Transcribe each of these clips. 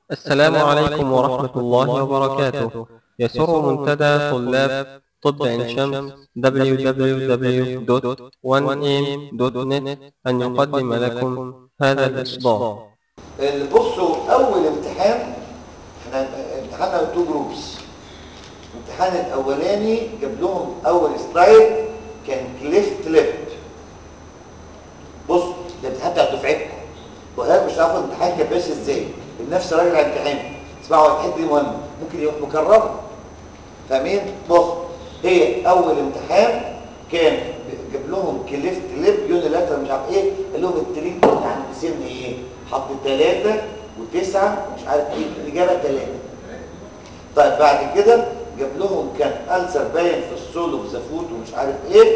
السلام عليكم ورحمة الله وبركاته يسر منتدى طلاب طب عين شمس www.1am.net أن يقدم لكم هذا الإصدار اللي بصوا اول امتحان احنا امتحاننا تو جروبس الامتحان الاولاني جاب لهم اول سلايد كان كليفت ليب بص ده الامتحان بتاع دفعتكم وهذا مش عارف الامتحان كان ماشي ازاي نفس الراجل على الامتحان اسمعوا الحته دي مهمه ممكن يروح مكرر فاهمين بص هي اول امتحان كان جاب لهم كليفت ليب يونيلاتر مش عارف ايه قال لهم التريد يعني بيسمي ايه حط ثلاثة وتسعة ومش عارف ايه الإجابة ثلاثة طيب بعد كده جاب لهم كان ألسر باين في السول وفي زفوت ومش عارف ايه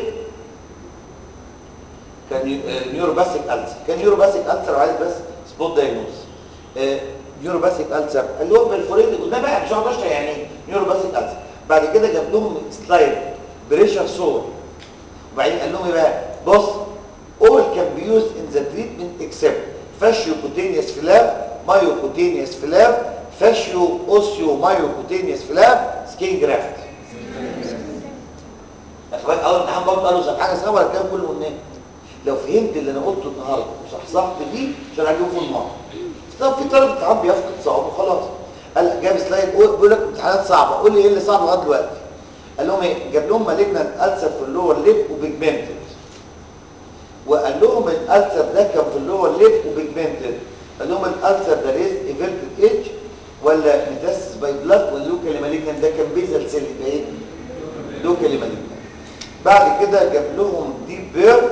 كان نيوروباسيك ألسر كان نيوروباسيك ألسر وعايز بس سبوت دايجنوز نيوروباسيك ألسر اللي هو بالفوريد وده بقى مش هقعد اشرح يعني ايه نيوروباسيك ألسر بعد كده جاب لهم سلايد بريشر سور وبعدين قال لهم ايه بقى بص all can be used in the treatment except fasciocutaneous flap myocutaneous flap fascio osseo myocutaneous flap skin graft اخوات اول امتحان برضه قالوا صح حاجه صعبه ولا الكلام كله قلناه لو فهمت اللي انا قلته النهارده وصحصحت فيه مش هنعجبه في المره طب في طالب امتحان بيفقد صعوبه خلاص قال جاب سلايد بيقول لك امتحانات صعبه قول لي ايه اللي صعب لغايه دلوقتي قال لهم ايه جاب لهم مالجنانت السر في اللور ليب وبيجمنتد وقال لهم الالسر ده كان في اللور ليب وبيجمنتد قال لهم الالسر ده ريز ايفيرتد ايدج ولا ميتاسيس باي بلاد ولا لوكالي مالجنانت ده كان بيزل سيل يبقى ايه لوكالي مالجنانت بعد كده جاب لهم ديب بير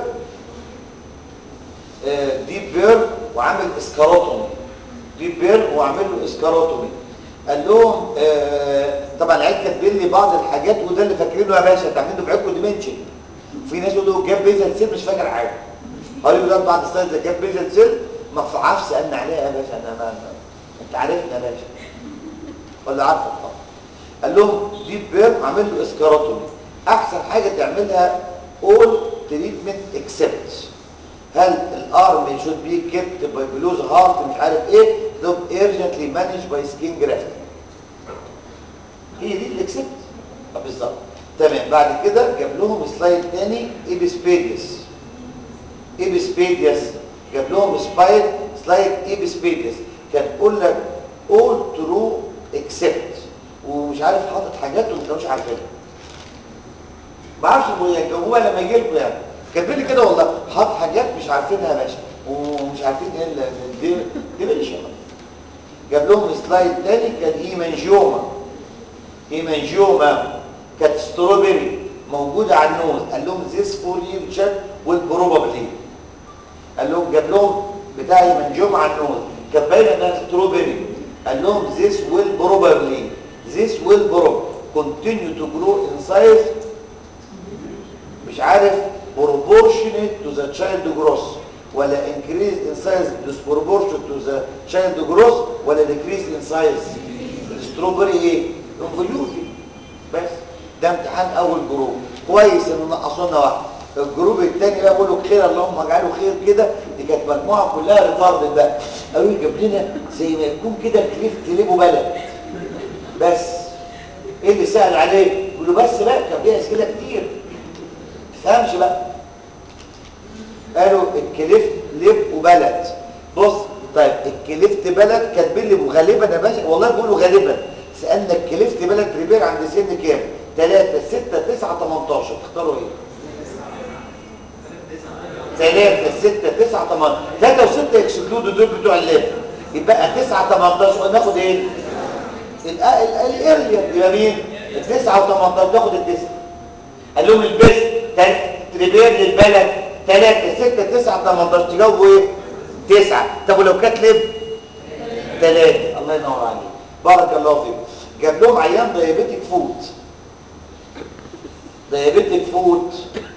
آه ديب بير وعامل اسكاروتومي ديب بير وعامل له اسكاروتومي قال لهم آه طبعا العيال كاتبين لي بعض الحاجات وده اللي فاكرينه يا باشا تعملوا دفعتكم ديمنشن في ناس يقولوا جاب بيزل سيل مش فاكر حاجه قالوا لي بعد السلايد ده جاب بيزل سيل ما تعرفش سالنا عليها يا باشا انا ما انت عارفني يا باشا ولا عارفه طبعا قال لهم ديب بير عامل له اسكاروتومي احسن حاجه تعملها اول تريتمنت اكسبت هل الارم شود بي كيبت باي بلوز هارت مش عارف ايه طب ايرجنتلي مانج باي سكين جرافت هي دي الاكسبت بالظبط تمام بعد كده جاب لهم سلايد تاني ايبسبيديس ايبسبيديس جاب لهم سلايد سلايد ايبسبيديس كان يقول لك all true except ومش عارف حاطط حاجات وما كانوش عارفينها ما اعرفش يجاوبوها لما يجي لكم يعني كاتبين لي كده والله حاط حاجات مش عارفينها يا باشا ومش عارفين ايه دي دي بنشا جاب لهم سلايد تاني كان هيمانجيوما هيمانجيوما كانت ستروبري موجودة على النوز قال لهم this for you check will probably قال لهم جاب لهم بتاع هيمانجيوما على النوز كانت باينه انها ستروبري قال لهم this will probably this will probably continue to grow in size مش عارف proportionate to the child growth ولا increase in size disproportionate to the child growth ولا decrease in size الستروبري ايه انفوليوتي بس ده امتحان اول جروب كويس ان نقصونا واحد الجروب الثاني بقى بيقولوا خير اللهم اجعله خير كده دي كانت مجموعه كلها ريتارد بقى قالوا لي جاب لنا زي ما يكون كده الكليف تليبه بلد بس ايه اللي سهل عليه يقولوا بس بقى كان فيها اسئله كتير تفهمش بقى قالوا الكليفت لب وبلد بص طيب الكليفت بلد كاتبين لي غالبا يا باشا والله بيقولوا غالبا سالنا الكليفت بلد ريبير عند سن كام 3 6 9 18 تختاروا ايه 3 6 9 18 3 و6 اكسكلود دول بتوع اللب يبقى 9 18 ناخد ايه الاريا يبقى مين 9 و18 تاخد التسعه قال لهم البس ريبير للبلد 3 6 9 18 تجاوبوا ايه 9 طب ولو كانت لب 3 الله ينور عليك بارك الله فيك جاب لهم عيان دايابيتك فوت دايابيتك فوت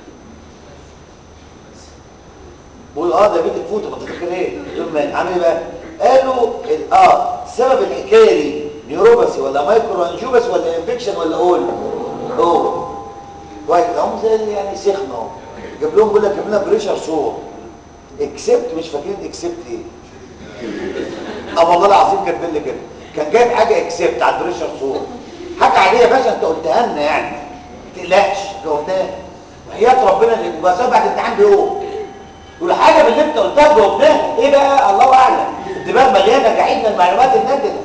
بقول اه دايابيتك فوت ما تفكر ايه يوم عامل ايه بقى قالوا اه سبب الحكايه دي نيوروباثي ولا مايكرو انجيوباس ولا انفكشن ولا اول اوه كويس هم زي يعني سخنه اهو جاب لهم بيقول لك جاب لنا بريشر صور اكسبت مش فاكرين اكسبت ايه اه والله العظيم كان بيقول لي كده كان جايب حاجه اكسبت على البريشر صور حاجه عاديه يا باشا انت قلتها لنا يعني ما تقلقش جاوبناها وحياه ربنا اللي بس بعد الامتحان بيقول يقول حاجه من اللي انت قلتها جاوبناها ايه بقى الله اعلم الدماغ مليانه جحيم من المعلومات الناتجه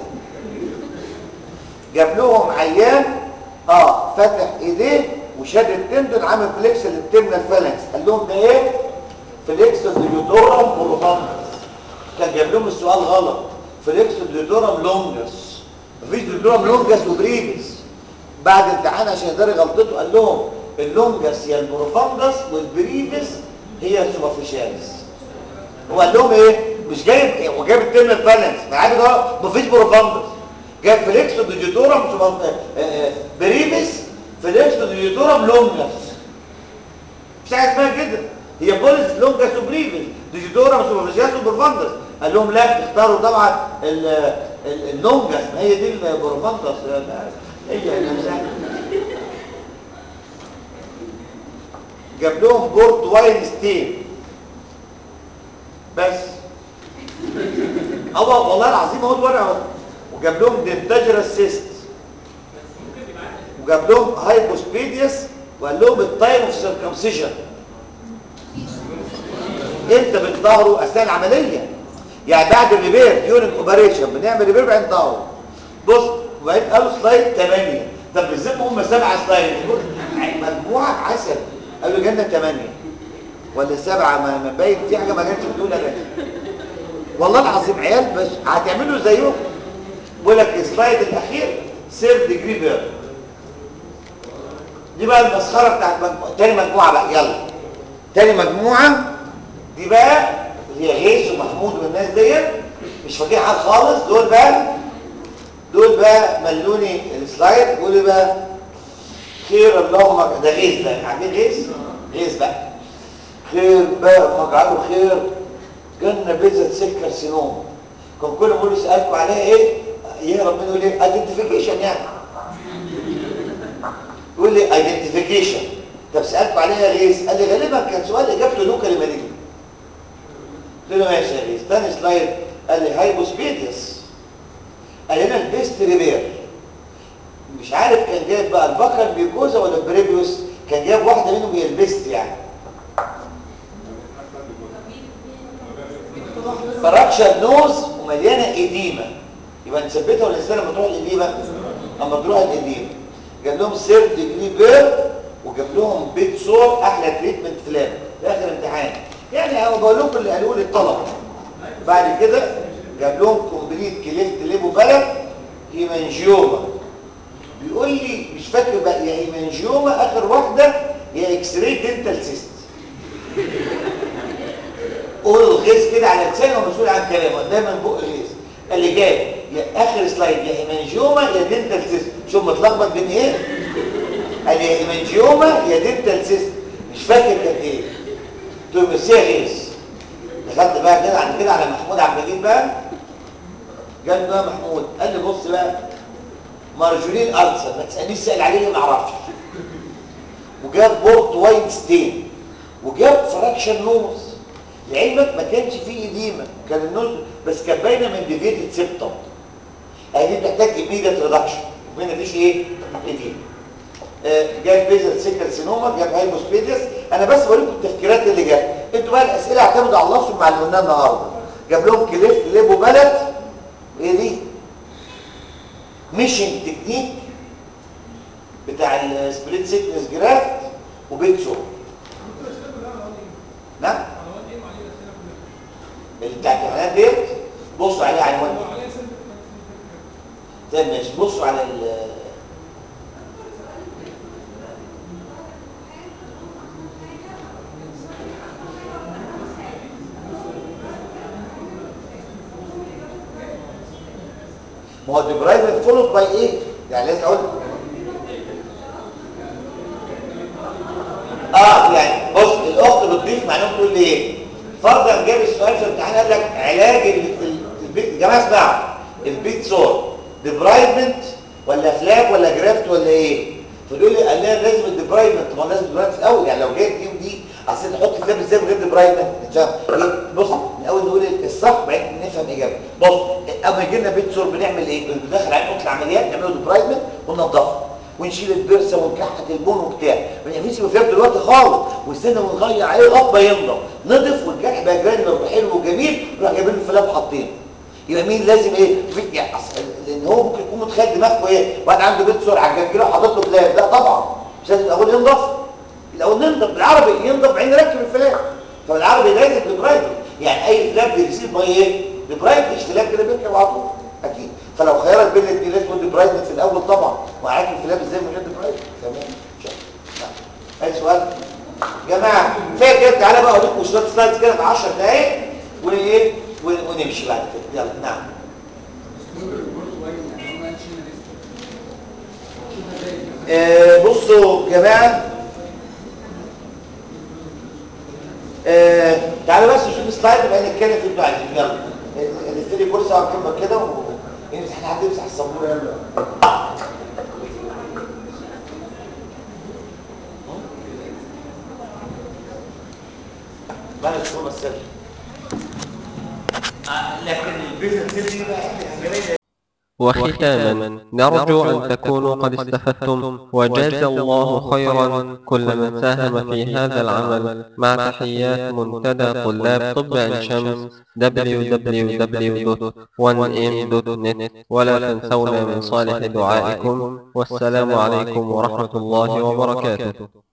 جاب لهم عيان اه فتح ايديه وشاد التندن عامل فليكس للتمنى الفالنس قال لهم ده ايه فليكس ديودورم بروفاندس كان جاب لهم السؤال غلط فليكس ديودورم لونجس مفيش ديودورم لونجس وبريبس بعد امتحان عشان يداري غلطته قال لهم اللونجس هي البروفاندس والبريبس هي السوبرفيشاليس هو قال لهم ايه مش جايب هو جايب الترم الفالنس ما عارف ده مفيش بروفاندس جايب فليكس ديجيتورم بريبس فليكس ديجيتورم لونجس مش حاجه اسمها كده هي بوليس لونجس وبريبس ديجيتورم سوبرفيشاليس وبروفاندس قال لهم لا اختاروا طبعا ال- ال- اللونجس ما هي دي البروفاندس هي نفسها جاب لهم بورت واين ستين بس اه والله العظيم اهو الورقه اهو وجاب لهم دنتاجرال سيست وجاب لهم هايبوسبيديوس وقال لهم التايم اوف سيركمسيشن انت بتظهره اثناء العمليه يعني بعد الريبير ديورنج اوبريشن بنعمل ريبير بعدين ظهره بص وبعدين قالوا سلايد 8 طب ازاي هم سبعه سلايد مجموعه عسل قالوا جالنا 8 ولا سبعه ما ما باين في حاجه ما كانتش بتقول انا والله العظيم عيال بس هتعملوا زيهم بقول لك السلايد الاخير سير ديجري بير دي بقى المسخره بتاعت مجموعة. تاني مجموعه بقى يلا تاني مجموعه دي بقى اللي هي غيث ومحمود والناس ديت مش فاكرين حاجه خالص دول بقى دول بقى ملوني السلايد بيقولوا بقى خير اللهم ده غيث ده عارفين غيث غيث بقى خير بقى مجعله خير جنة بيزا سكر سنوم كان كل ما اقول له سالكم عليها ايه يا ربنا يقول لي ايدنتيفيكيشن يعني يقول لي ايدنتيفيكيشن طب سالكم عليها يا غيث قال لي غالبا كان سؤال اجابته له كلمه دي قلت له ماشي يا غيث ثاني سلايد قال لي هايبوسبيديس قال هنا البيست ريبير مش عارف كان جايب بقى البكر بيكوزا ولا البريبيوس كان جايب واحده منهم هي البيست يعني فراكشر نوز ومليانه اديمه يبقى نثبتها ولا نستنى لما تروح الاديمه اما تروح الاديمه جاب لهم سير ديجري بير وجاب لهم بيت سور احلى تريتمنت في لاب في اخر امتحان يعني انا بقول لكم اللي قالوه لي الطلبه بعد كده جاب لهم كومبليت كليفت ليبو بلد هيمانجيوما بيقول لي مش فاكر بقى يا هيمانجيوما اخر واحده يا اكس راي دنتال سيست قول الغيث كده على لسانه ومسؤول عن كلامه دايما بق غيث اللي جاي يا اخر سلايد يا هيمانجيوما يا دنتال سيست شوف متلخبط بين ايه قال يا هيمانجيوما يا دنتال سيست مش فاكر كان ايه قلت له ميرسي يا غيث دخلت بقى كده عن كده على محمود عبد المجيد بقى قال بقى محمود قال لي بص بقى مارجولين ألسر ما تسألنيش سأل عليه ما اعرفش وجاب بورت واين ستين وجاب فراكشن نوز لعلمك ما كانش فيه اديمه كان النوز بس كان باينه من ديفيتد سيبتم اهي دي بتحتاج ايميديت ريدكشن وما فيش ايه اديمه آه جاب بيزل سيكل سينوما جاب هايبوسبيديس انا بس بقول لكم التفكيرات اللي جت انتوا بقى الاسئله اعتمدوا على الله مع اللي قلناه النهارده جاب لهم كليفت ليبو بلد ايه دي ميشن تكنيك بتاع السبليت سيكنس جرافت وبيت سور نعم اللي بتاع الامتحانات ديت بصوا عليه عنوان طيب ماشي بصوا على ال ما هو ديبرايفت فولود باي ايه؟ يعني لازم اقول اه يعني بص الاخت بتضيف معلومه تقول لي ايه؟ فرضا جاب السؤال في الامتحان قال لك علاج ال- ال- البيت يا جماعه اسمعوا البيت سور ديبرايفمنت ولا فلاب ولا جرافت ولا ايه؟ فتقول لي قال لها لازم الديبرايفمنت ما هو لازم ديبرايفمنت في الاول يعني لو جايب دي ودي اصل نحط فلاب ازاي من غير ديبرايفمنت مش فاهم ايه؟ بص الاول نقول الصح وبعدين نفهم اجابه بص اما يجي لنا بيت سور بنعمل ايه بندخل عليه اوضه العمليات نعمله ديبرايدمنت وننضفه ونشيل البرسه ونكحت البون وبتاع ما نعملش مفيد دلوقتي خالص واستنى ونغير عليه لغايه ما ينضف نضف والجرح بقى جرانيولر وحلو وجميل نروح جايبين الفلاب حاطينه يبقى مين لازم ايه في يعني أصل- لان هو ممكن يكون متخيل دماغه ايه واحد عنده بيت سور على الجنب كده وحاطط له فلاب لا طبعا مش لازم الاول ينضف الاول ننضف بالعربي ينضف بعدين نركب الفلاب فالعربي لازم ديبرايدمنت يعني اي فلاب بيرسيب باي ايه ديبرايدمنت مش فلاب كده بيركب على طول اكيد فلو خيارك بين الاثنين لازم ديبرايدمنت في الاول طبعا وعارف الفلاب ازاي من غير ديبرايدمنت تمام إن شاء الله. نعم. اي سؤال جماعه كفايه كده تعالى بقى اوريكم شويه سلايدز كده في 10 دقايق وايه ون- ونمشي بعد كده يلا نعم آه بصوا يا جماعه آه تعالوا بس نشوف سلايد وبعدين نتكلم في اللي انتوا عايزينه يلا آه، نبتدي كرسي على كلمه كده ونمسح لحد يمسح السبوره يلا ما انا شو بس لكن البيزنس دي بقى حاجه وختاما نرجو أن تكونوا قد استفدتم وجاز الله خيرا كل من ساهم في هذا العمل مع تحيات منتدى طلاب طب عين شمس www.1m.net ولا تنسونا من صالح دعائكم والسلام عليكم ورحمة الله وبركاته